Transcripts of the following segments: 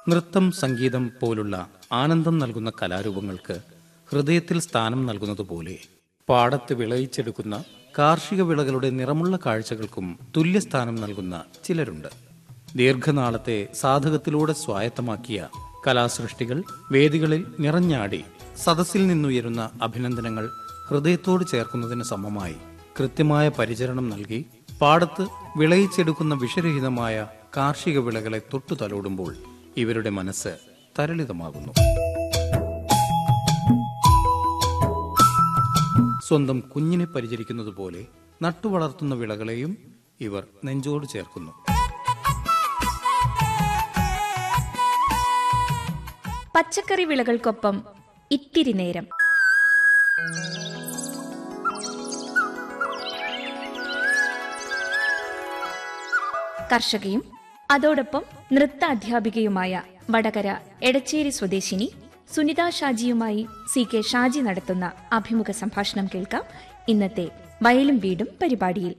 നൃത്തം സംഗീതം പോലുള്ള ആനന്ദം നൽകുന്ന കലാരൂപങ്ങൾക്ക് ഹൃദയത്തിൽ സ്ഥാനം നൽകുന്നതുപോലെ പാടത്ത് വിളയിച്ചെടുക്കുന്ന കാർഷിക വിളകളുടെ നിറമുള്ള കാഴ്ചകൾക്കും തുല്യസ്ഥാനം നൽകുന്ന ചിലരുണ്ട് ദീർഘനാളത്തെ സാധകത്തിലൂടെ സ്വായത്തമാക്കിയ കലാസൃഷ്ടികൾ വേദികളിൽ നിറഞ്ഞാടി സദസ്സിൽ നിന്നുയരുന്ന അഭിനന്ദനങ്ങൾ ഹൃദയത്തോട് ചേർക്കുന്നതിന് സമമായി കൃത്യമായ പരിചരണം നൽകി പാടത്ത് വിളയിച്ചെടുക്കുന്ന വിഷരഹിതമായ കാർഷിക വിളകളെ തൊട്ടു തലോടുമ്പോൾ ഇവരുടെ മനസ്സ് തരളിതമാകുന്നു സ്വന്തം കുഞ്ഞിനെ പരിചരിക്കുന്നത് പോലെ നട്ടുവളർത്തുന്ന വിളകളെയും ഇവർ നെഞ്ചോട് ചേർക്കുന്നു പച്ചക്കറി വിളകൾക്കൊപ്പം ഇത്തിരി നേരം കർഷകയും അതോടൊപ്പം നൃത്ത അധ്യാപികയുമായ വടകര എടച്ചേരി സ്വദേശിനി സുനിത ഷാജിയുമായി സി കെ ഷാജി നടത്തുന്ന അഭിമുഖ സംഭാഷണം കേൾക്കാം ഇന്നത്തെ വയലും വീടും പരിപാടിയിൽ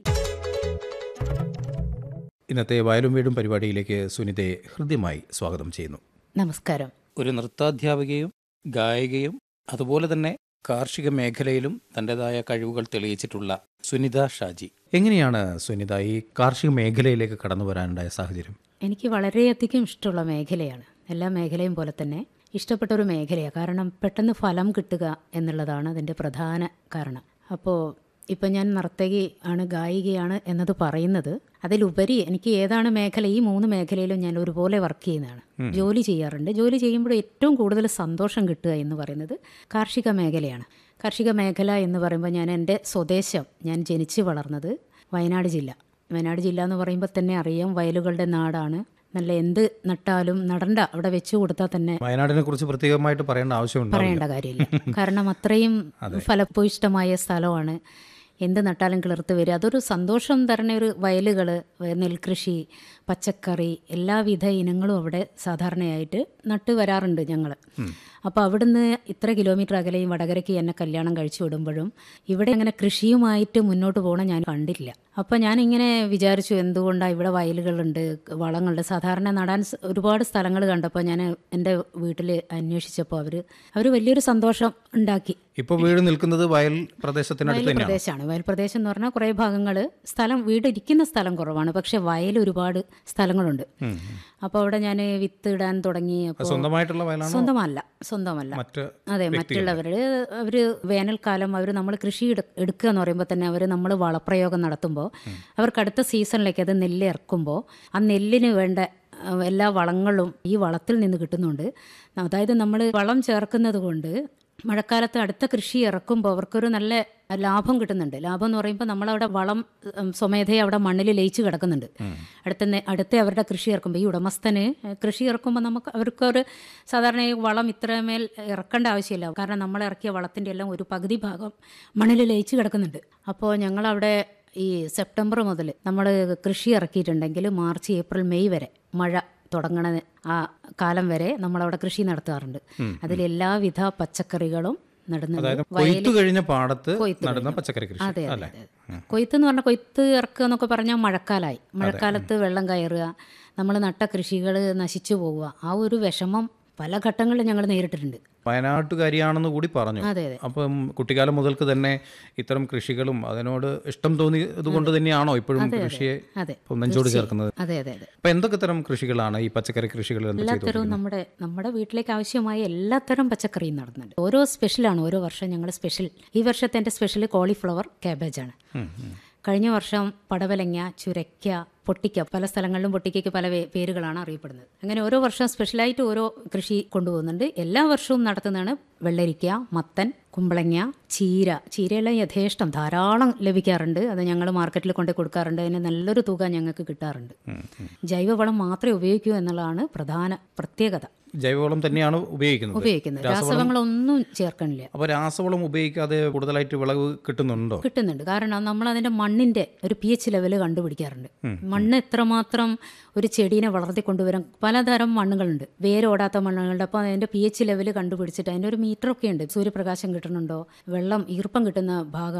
ഇന്നത്തെ വയലും വീടും പരിപാടിയിലേക്ക് സുനിതയെ ഹൃദ്യമായി സ്വാഗതം ചെയ്യുന്നു നമസ്കാരം ഒരു നൃത്താധ്യാപികയും ഗായികയും അതുപോലെ തന്നെ കാർഷിക മേഖലയിലും തൻ്റെതായ കഴിവുകൾ തെളിയിച്ചിട്ടുള്ള സുനിത ഷാജി എങ്ങനെയാണ് സുനിത ഈ കാർഷിക മേഖലയിലേക്ക് കടന്നു വരാനുണ്ടായ സാഹചര്യം എനിക്ക് വളരെയധികം ഇഷ്ടമുള്ള മേഖലയാണ് എല്ലാ മേഖലയും പോലെ തന്നെ ഇഷ്ടപ്പെട്ട ഒരു മേഖലയാണ് കാരണം പെട്ടെന്ന് ഫലം കിട്ടുക എന്നുള്ളതാണ് അതിൻ്റെ പ്രധാന കാരണം അപ്പോൾ ഇപ്പം ഞാൻ നർത്തകി ആണ് ഗായികയാണ് എന്നത് പറയുന്നത് അതിലുപരി എനിക്ക് ഏതാണ് മേഖല ഈ മൂന്ന് മേഖലയിലും ഞാൻ ഒരുപോലെ വർക്ക് ചെയ്യുന്നതാണ് ജോലി ചെയ്യാറുണ്ട് ജോലി ചെയ്യുമ്പോൾ ഏറ്റവും കൂടുതൽ സന്തോഷം കിട്ടുക എന്ന് പറയുന്നത് കാർഷിക മേഖലയാണ് കാർഷിക മേഖല എന്ന് പറയുമ്പോൾ ഞാൻ എൻ്റെ സ്വദേശം ഞാൻ ജനിച്ച് വളർന്നത് വയനാട് ജില്ല വയനാട് ജില്ല എന്ന് പറയുമ്പോൾ തന്നെ അറിയാം വയലുകളുടെ നാടാണ് നല്ല എന്ത് നട്ടാലും നടണ്ട അവിടെ വെച്ചു കൊടുത്താൽ തന്നെ വയനാടിനെ കുറിച്ച് പ്രത്യേകമായിട്ട് പറയേണ്ട ആവശ്യമുണ്ട് പറയേണ്ട കാര്യമില്ല കാരണം അത്രയും ഫലഭൂയിഷ്ടമായ സ്ഥലമാണ് എന്ത് നട്ടാലും കിളിർത്ത് വരും അതൊരു സന്തോഷം തരണ ഒരു വയലുകൾ നെൽകൃഷി പച്ചക്കറി എല്ലാവിധ ഇനങ്ങളും അവിടെ സാധാരണയായിട്ട് നട്ട് വരാറുണ്ട് ഞങ്ങൾ അപ്പോൾ അവിടുന്ന് ഇത്ര കിലോമീറ്റർ അകലെയും വടകരയ്ക്ക് എന്നെ കല്യാണം കഴിച്ചു വിടുമ്പോഴും ഇവിടെ അങ്ങനെ കൃഷിയുമായിട്ട് മുന്നോട്ട് പോകണം ഞാൻ കണ്ടില്ല അപ്പോൾ ഞാനിങ്ങനെ വിചാരിച്ചു എന്തുകൊണ്ടാണ് ഇവിടെ വയലുകളുണ്ട് വളങ്ങളുണ്ട് സാധാരണ നടാൻ സ് ഒരുപാട് സ്ഥലങ്ങൾ കണ്ടപ്പോൾ ഞാൻ എൻ്റെ വീട്ടിൽ അന്വേഷിച്ചപ്പോൾ അവർ അവർ വലിയൊരു സന്തോഷം ഉണ്ടാക്കി ഇപ്പോൾ വീട് നിൽക്കുന്നത് വയൽ പ്രദേശത്തിനടുത്ത് വയൽ തന്നെയാണ് പ്രദേശമാണ് വയൽ പ്രദേശം എന്ന് പറഞ്ഞാൽ കുറേ ഭാഗങ്ങൾ സ്ഥലം വീട് ഇരിക്കുന്ന സ്ഥലം കുറവാണ് പക്ഷെ വയൽ ഒരുപാട് സ്ഥലങ്ങളുണ്ട് അപ്പോൾ അവിടെ ഞാൻ വിത്ത് ഇടാൻ തുടങ്ങി അപ്പോൾ സ്വന്തമായിട്ടുള്ള വയലാണോ സ്വന്തമല്ല സ്വന്തമല്ല മറ്റ് അതെ മറ്റുള്ളവർ അവർ വേനൽക്കാലം അവർ നമ്മൾ കൃഷി എടു- എടുക്കുക എന്ന് പറയുമ്പോൾ തന്നെ അവർ നമ്മൾ വളപ്രയോഗം നടത്തുമ്പോൾ അവർക്ക് അടുത്ത സീസണിലേക്ക് അത് നെല്ല് ഇറക്കുമ്പോൾ ആ നെല്ലിന് വേണ്ട അഹ്, എല്ലാ വളങ്ങളും ഈ വളത്തിൽ നിന്ന് കിട്ടുന്നുണ്ട് അതായത് നമ്മൾ വളം ചേർക്കുന്നത് കൊണ്ട് മഴക്കാലത്ത് അടുത്ത കൃഷി ഇറക്കുമ്പോൾ അവർക്കൊരു നല്ല ലാഭം കിട്ടുന്നുണ്ട് ലാഭം എന്ന് പറയുമ്പോൾ നമ്മളവിടെ വളം ഉം, സ്വമേധയെ അവിടെ മണ്ണിൽ ലയിച്ച് കിടക്കുന്നുണ്ട് അടുത്ത നെ- അടുത്ത അവരുടെ കൃഷി ഇറക്കുമ്പോൾ ഈ ഉടമസ്ഥന് കൃഷി ഇറക്കുമ്പോൾ നമുക്ക് അവർക്കൊരു സാധാരണ ഈ വളം ഇത്രമേൽ ഇറക്കേണ്ട ആവശ്യമില്ല കാരണം നമ്മൾ ഇറക്കിയ വളത്തിൻ്റെ എല്ലാം ഒരു പകുതി ഭാഗം മണ്ണിൽ ലയിച്ച് കിടക്കുന്നുണ്ട് അപ്പോൾ ഞങ്ങളവിടെ ഈ സെപ്റ്റംബർ മുതൽ നമ്മൾ കൃഷി ഇറക്കിയിട്ടുണ്ടെങ്കിൽ മാർച്ച് ഏപ്രിൽ മെയ് വരെ മഴ തുടങ്ങണ ആ കാലം വരെ നമ്മളവിടെ കൃഷി നടത്താറുണ്ട് അതിൽ എല്ലാവിധ പച്ചക്കറികളും നടുന്നുണ്ട് അതായത് കൊയ്ത്തു കഴിഞ്ഞ പാടത്ത് കൊയ്ത്ത് നടുന്ന പച്ചക്കറി കൃഷി അതെ അതെ അല്ലേ അതെ കൊയ്ത്ത് എന്ന് പറഞ്ഞാൽ കൊയ്ത്ത് ഇറക്കുക എന്നൊക്കെ പറഞ്ഞാൽ മഴക്കാലമായി മഴക്കാലത്ത് വെള്ളം കയറുക നമ്മൾ നട്ട കൃഷികൾ നശിച്ചു പോവുക ആ ഒരു വിഷമം പല ഘട്ടങ്ങളിലും ഞങ്ങൾ നേരിട്ടിട്ടുണ്ട് വയനാട്ടുകാരിയാണെന്ന് കൂടി പറഞ്ഞു അതെ അതെ അപ്പം കുട്ടിക്കാലം മുതൽക്ക് തന്നെ ഇത്തരം കൃഷികളും അതിനോട് ഇഷ്ടം തോന്നിയത് കൊണ്ട് തന്നെയാണോ ഇപ്പോഴും കൃഷിയെ അതെ ഇപ്പം നെഞ്ചോട് ചേർക്കുന്നത് അതെ അതെ അതെ അപ്പൊ എന്തൊക്കെ തരം കൃഷികളാണ് ഈ പച്ചക്കറി കൃഷികൾ എന്ന് ചെയ്തു എല്ലാത്തരവും നമ്മുടെ നമ്മുടെ വീട്ടിലേക്ക് ആവശ്യമായ എല്ലാത്തരം പച്ചക്കറിയും നടന്നുണ്ട് ഓരോ സ്പെഷ്യലാണ് ഓരോ വർഷം ഞങ്ങൾ സ്പെഷ്യൽ ഈ വർഷത്തെ എൻ്റെ സ്പെഷ്യൽ കോളിഫ്ലവർ ക്യാബേജാണ് കഴിഞ്ഞ വർഷം പടവലങ്ങ ചുരയ്ക്ക പൊട്ടിക്ക പല സ്ഥലങ്ങളിലും പൊട്ടിക്കയ്ക്ക് പല വേ- പേരുകളാണ് അറിയപ്പെടുന്നത് അങ്ങനെ ഓരോ വർഷം സ്പെഷ്യലായിട്ട് ഓരോ കൃഷി കൊണ്ടുപോകുന്നുണ്ട് എല്ലാ വർഷവും നടത്തുന്നതാണ് വെള്ളരിക്ക മത്തൻ കുമ്പളങ്ങ ചീര ചീരയെല്ലാം യഥേഷ്ടം ധാരാളം ലഭിക്കാറുണ്ട് അത് ഞങ്ങൾ മാർക്കറ്റിൽ കൊണ്ട് കൊടുക്കാറുണ്ട് അതിന് നല്ലൊരു തുക ഞങ്ങൾക്ക് കിട്ടാറുണ്ട് ജൈവവളം മാത്രമേ ഉപയോഗിക്കൂ എന്നുള്ളതാണ് പ്രധാന പ്രത്യേകത ജൈവവളം തന്നെയാണ് ഉപയോഗിക്കുന്നത് ഉപയോഗിക്കുന്നത് രാസവളങ്ങളൊന്നും ചേർക്കണില്ല അപ്പോൾ രാസവളം ഉപയോഗിക്കാതെ കൂടുതലായിട്ട് വിളവ് കിട്ടുന്നുണ്ടോ കിട്ടുന്നുണ്ട് കാരണം നമ്മൾ അതിന്റെ മണ്ണിന്റെ ഒരു പി എച്ച് ലെവൽ കണ്ടുപിടിക്കാറുണ്ട് മണ്ണ് എത്രമാത്രം ഒരു ചെടീനെ വളർത്തിക്കൊണ്ടുവരാൻ പലതരം മണ്ണുകളുണ്ട് വേരോടാത്ത മണ്ണുകളുണ്ട് അപ്പോൾ അതിന്റെ പി എച്ച് ലെവൽ കണ്ടുപിടിച്ചിട്ട് അതിന്റെ ഒരു മീറ്റർ ഒക്കെ ഉണ്ട് സൂര്യപ്രകാശം കിട്ടുന്നുണ്ടോ വെള്ളം ഈർപ്പം കിട്ടുന്ന ഭാഗം